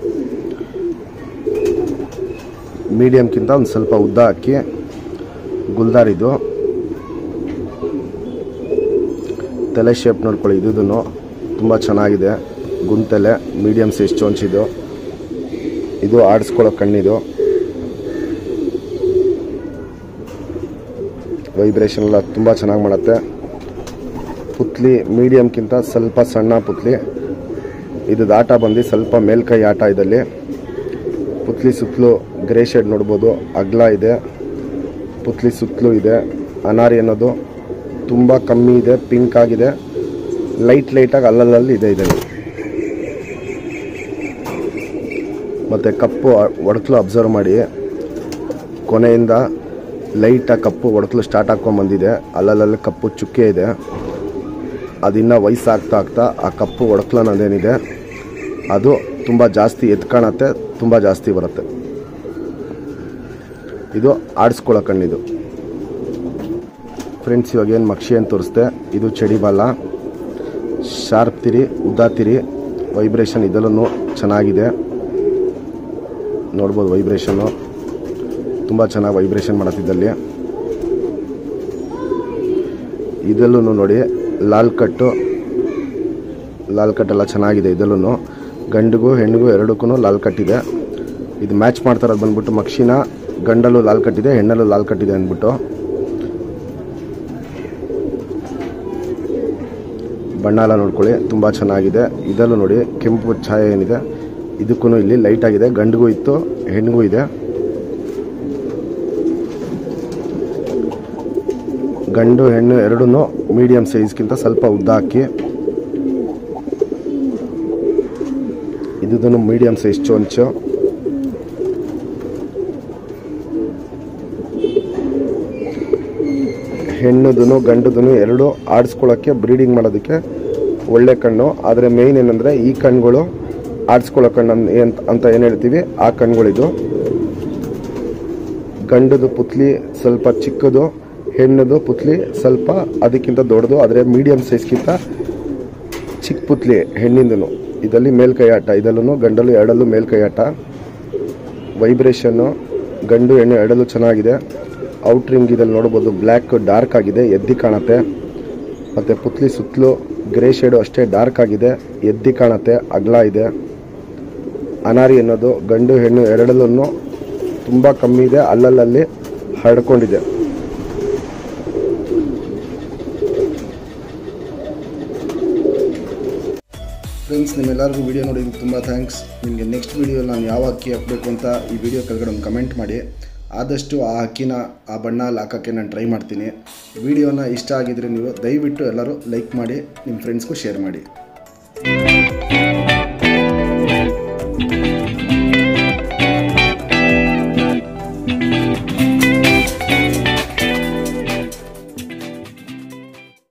ಮೀಡಿಯಮ್ಗಿಂತ ಒಂದು ಸ್ವಲ್ಪ ಉದ್ದ ಹಾಕಿ ಗುಲ್ದಾರ್ ಇದು ತಲೆ ಶೇಪ್ ನೋಡ್ಕೊಳ್ಳಿ ಇದನ್ನು ತುಂಬ ಚೆನ್ನಾಗಿದೆ ಗುಂತಲೆ ಮೀಡಿಯಮ್ ಸೈಜ್ ಚೊಂಚಿದು ಇದು ಆಡಿಸ್ಕೊಳ್ಳೋ ಕಣ್ಣಿದು ವೈಬ್ರೇಷನ್ ಎಲ್ಲ ತುಂಬ ಚೆನ್ನಾಗಿ ಮಾಡುತ್ತೆ ಪುತ್ಲಿ ಮೀಡಿಯಮ್ಗಿಂತ ಸ್ವಲ್ಪ ಸಣ್ಣ ಪುತ್ಲಿ ಇದು ಆಟ ಬಂದು ಸ್ವಲ್ಪ ಮೇಲ್ಕೈ ಆಟ ಇದಲ್ಲಿ ಪುತ್ಲಿ ಸುತ್ತಲೂ ಗ್ರೇ ಶೇಡ್ ನೋಡ್ಬೋದು ಅಗ್ಲ ಇದೆ ಪುತ್ಲಿ ಸುತ್ತಲೂ ಇದೆ ಅನಾರಿ ಅನ್ನೋದು ತುಂಬ ಕಮ್ಮಿ ಇದೆ ಪಿಂಕ್ ಆಗಿದೆ ಲೈಟ್ ಲೈಟಾಗಿ ಅಲ್ಲಲ್ಲಿ ಇದೆ ಇದರಲ್ಲಿ ಮತ್ತು ಕಪ್ಪು ಒಡಕಲು ಅಬ್ಸರ್ವ್ ಮಾಡಿ ಕೊನೆಯಿಂದ ಲೈಟಾಗಿ ಕಪ್ಪು ಒಡಕಲು ಸ್ಟಾರ್ಟ್ ಹಾಕ್ಕೊಂಡು ಬಂದಿದೆ ಅಲ್ಲಲ್ಲಿ ಕಪ್ಪು ಚುಕ್ಕೆ ಇದೆ ಅದಿನ್ನ ವಯಸ್ಸಾಗ್ತಾ ಆಗ್ತಾ ಆ ಕಪ್ಪು ಒಡಕಲು ಅನ್ನೋದೇನಿದೆ ಅದು ತುಂಬ ಜಾಸ್ತಿ ಎತ್ಕಾಣತ್ತೆ ತುಂಬ ಜಾಸ್ತಿ ಬರುತ್ತೆ ಇದು ಆಡಿಸ್ಕೊಳ್ಳೋ ಕಣ್ಣಿದು ಫ್ರೆಂಡ್ಸ್ ಇವಾಗ ಏನು ಮಕ್ಷಿ ಅಂತ ತೋರಿಸ್ದೆ ಇದು ಚಡಿ ಬಾಲ ಶಾರ್ಪ್ ತಿರಿ ಉದ್ದ ತಿರಿ ವೈಬ್ರೇಷನ್ ಇದರಲ್ಲೂ ಚೆನ್ನಾಗಿದೆ ನೋಡ್ಬೋದು ವೈಬ್ರೇಷನ್ನು ತುಂಬ ಚೆನ್ನಾಗಿ ವೈಬ್ರೇಷನ್ ಮಾಡತ್ತಿದ್ದಲ್ಲಿ ಇದಲ್ಲೂ ನೋಡಿ ಲಾಲ್ ಕಟ್ಟು ಲಾಲ್ ಕಟ್ ಎಲ್ಲ ಚೆನ್ನಾಗಿದೆ ಇದಲ್ಲೂ ಗಂಡಿಗೂ ಹೆಣ್ಣಿಗೂ ಎರಡಕ್ಕೂ ಲಾಲ್ ಕಟ್ಟಿದೆ ಇದು ಮ್ಯಾಚ್ ಮಾಡ್ತಾರದು ಬಂದ್ಬಿಟ್ಟು ಮಕ್ಷಿನ ಗಂಡಲ್ಲೂ ಲಾಲ್ ಕಟ್ಟಿದೆ ಹೆಣ್ಣಲ್ಲೂ ಲಾಲ್ ಕಟ್ಟಿದೆ ಅಂದ್ಬಿಟ್ಟು ಬಣ್ಣ ಎಲ್ಲ ನೋಡ್ಕೊಳ್ಳಿ ತುಂಬ ಚೆನ್ನಾಗಿದೆ ಇದರಲ್ಲೂ ನೋಡಿ ಕೆಂಪು ಛಾಯೆ ಏನಿದೆ ಇದಕ್ಕೂ ಇಲ್ಲಿ ಲೈಟ್ ಆಗಿದೆ ಗಂಡಿಗೂ ಇತ್ತು ಹೆಣ್ಣಿಗೂ ಇದೆ ಗಂಡು ಹೆಣ್ಣು ಎರಡೂ ಮೀಡಿಯಂ ಸೈಜ್ಗಿಂತ ಸ್ವಲ್ಪ ಉದ್ದ ಹಾಕಿ ಇದನ್ನು ಮೀಡಿಯಂ ಸೈಜ್ ಚೊಂಚು ಹೆಣ್ಣುದೂ ಗಂಡುದೂ ಎರಡು ಆಡಿಸ್ಕೊಳ್ಳೋಕ್ಕೆ ಬ್ರೀಡಿಂಗ್ ಮಾಡೋದಕ್ಕೆ ಒಳ್ಳೆ ಕಣ್ಣು ಆದರೆ ಮೇಯ್ನ್ ಏನಂದರೆ ಈ ಕಣ್ಣುಗಳು ಆಡಿಸ್ಕೊಳ್ಳೋ ಕಣ್ಣು ಅನ್- ಏನ್- ಅಂತ ಏನು ಹೇಳ್ತೀವಿ ಆ ಕಣ್ಣುಗಳಿದು ಗಂಡದು ಪುತ್ಲಿ ಸ್ವಲ್ಪ ಚಿಕ್ಕದು ಹೆಣ್ಣದು ಪುತ್ಲಿ ಸ್ವಲ್ಪ ಅದಕ್ಕಿಂತ ದೊಡ್ಡದು ಆದರೆ ಮೀಡಿಯಂ ಸೈಜ್ಗಿಂತ ಚಿಕ್ಕ ಪುತ್ಲಿ ಹೆಣ್ಣಿಂದನು ಇದರಲ್ಲಿ ಮೇಲ್ಕೈ ಆಟ ಇದರಲ್ಲೂ ಗಂಡಲ್ಲೂ ಎರಡಲ್ಲೂ ಮೇಲ್ಕೈ ಆಟ ವೈಬ್ರೇಷನ್ನು ಗಂಡು ಹೆಣ್ಣು ಎರಡಲ್ಲೂ ಚೆನ್ನಾಗಿದೆ ಔಟ್ರಿಂಗ್ ಇದಲ್ಲಿ ನೋಡ್ಬೋದು ಬ್ಲ್ಯಾಕ್ ಡಾರ್ಕ್ ಆಗಿದೆ ಎದ್ದಿ ಕಾಣುತ್ತೆ ಮತ್ತು ಪುತ್ಲಿ ಸುತ್ತಲೂ ಗ್ರೇ ಶೇಡು ಅಷ್ಟೇ ಡಾರ್ಕ್ ಆಗಿದೆ ಎದ್ದಿ ಕಾಣುತ್ತೆ ಅಗಲ ಇದೆ ಅನಾರಿ ಅನ್ನೋದು ಗಂಡು ಹೆಣ್ಣು ಎರಡಲ್ಲೂ ತುಂಬ ಕಮ್ಮಿ ಇದೆ ಅಲ್ಲಲ್ಲಿ ಹರಡ್ಕೊಂಡಿದೆ ಫ್ರೆಂಡ್ಸ್ ನಿಮ್ಮೆಲ್ಲರಿಗೂ ವಿಡಿಯೋ ನೋಡಿದ್ದಕ್ಕೆ ತುಂಬ ಥ್ಯಾಂಕ್ಸ್ ನಿಮಗೆ ನೆಕ್ಸ್ಟ್ ವಿಡಿಯೋ ನಾನು ಯಾವ ಅಕ್ಕಿ ಹಾಕಬೇಕು ಅಂತ ಈ ವಿಡಿಯೋ ಕೆಳಗಡೆ ಒಂದು ಕಮೆಂಟ್ ಮಾಡಿ ಆದಷ್ಟು ಆ ಅಕ್ಕಿನ ಆ ಬಣ್ಣ ಅಲ್ಲಿ ಹಾಕೋಕ್ಕೆ ನಾನು ಟ್ರೈ ಮಾಡ್ತೀನಿ ವಿಡಿಯೋನ ಇಷ್ಟ ಆಗಿದ್ರೆ ನೀವು ದಯವಿಟ್ಟು ಎಲ್ಲರೂ ಲೈಕ್ ಮಾಡಿ ನಿಮ್ಮ ಫ್ರೆಂಡ್ಸ್ಗೂ ಶೇರ್ ಮಾಡಿ